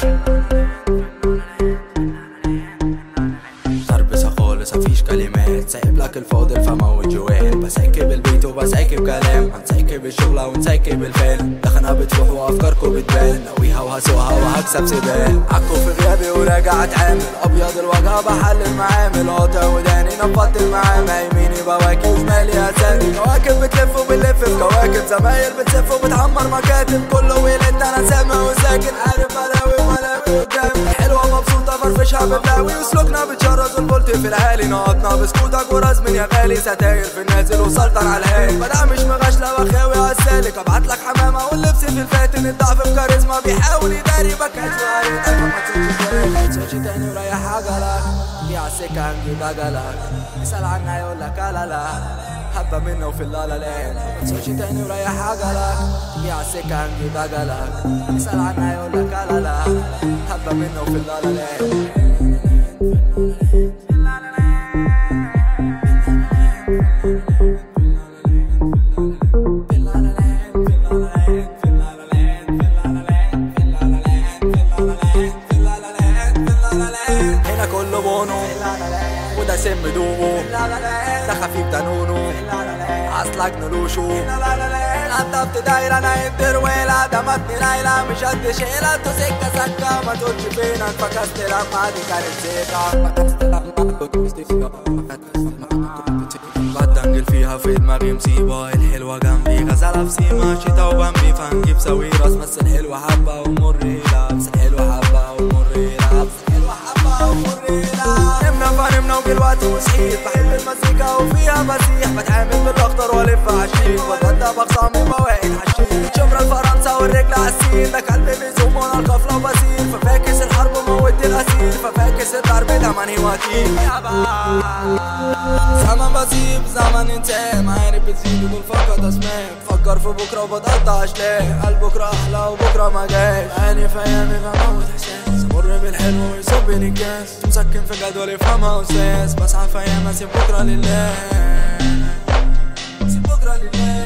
تربسها خالص مفيش كلمات سايب لك الفاضل فموت جوال بسكب البيت وبسكب كلام هنسكب الشغلة ونسكب الفيلم دخنا بتروح وافكاركم بتبان ناويها وهسوقها وهكسب سباق عكو في غيابي وراجع اتعامل ابيض الوجه بحل المعامل قاطع وداني نفضت المعامل يميني بواكي وشمالي اسامي كواكب بتلف وبنلف في كواكب زمايل بتسف وبتعمر مكاتب كله ويلد انا سامع وساكن عارف بلاوي وملاوي قدامي حلوه مبسوطه فرفشها ببلاوي وسلوكنا بتشرز والبولت في العالي نقطنا بسكوتك ورزم يا غالي ستاير في النازل وسلطن على الهادي بلا مش مغشله وخاوي عالسالك ابعت لك حمامه واللبس في الفاتن الضعف في كاريزما بيحاول يداري بكاش وعارف ما تسويش تاني وريح عجلك في عالسكه هنجيب عجلك اسال عنها يقول لك لا لا حبه منه وفي اللالا لاند ما تسويش تاني وريح عجلك في عالسكه هنجيب عجلك اسال عنها يقول لك لا لا حبه منه وفي اللالا لاند هنا كله بونو وده سم دوقه ده خفيف ده نونو اصلك نلوشو نطبت دايرة نايم ترويلة دمتني ليلة مش قد شيلة انتو سكة سكة ما تقولش فين انفكست لما دي كانت زيكة بتدنجل فيها في دماغي مصيبة الحلوة جنبي غزالة في سيما شتا وبنبي فنجيب سويرس بس الحلوة حبة ومريلة بس الحلوة حبة ومريلة بس الحلوة حبة ومريلة نمنا فنمنا وجلوات وصحيت بحب المزيكا وفيها مسيح بتعامل بالاخضر والف عالشيك بتغدى بخصامي بواقي حشيش شمر الفرنسا والرجل عالسين ده قلبي بيزوم وانا القفلة وبسير ففاكس الحرب وموت الاسير ففاكس الضرب ده ماني وكيل زمن بسيب زمن انتهى معاني بتزيد وبنفقد اسماء بفكر في بكره وبتقطع اشلاق قال بكره احلى وبكره ما جاش عيني في ايامي بموت احساس مر بالحلو ويصبني الكاس مسكن في جدول يفهمها استاذ بسعى في ايام اسيب بكره لله اسيب بكره لله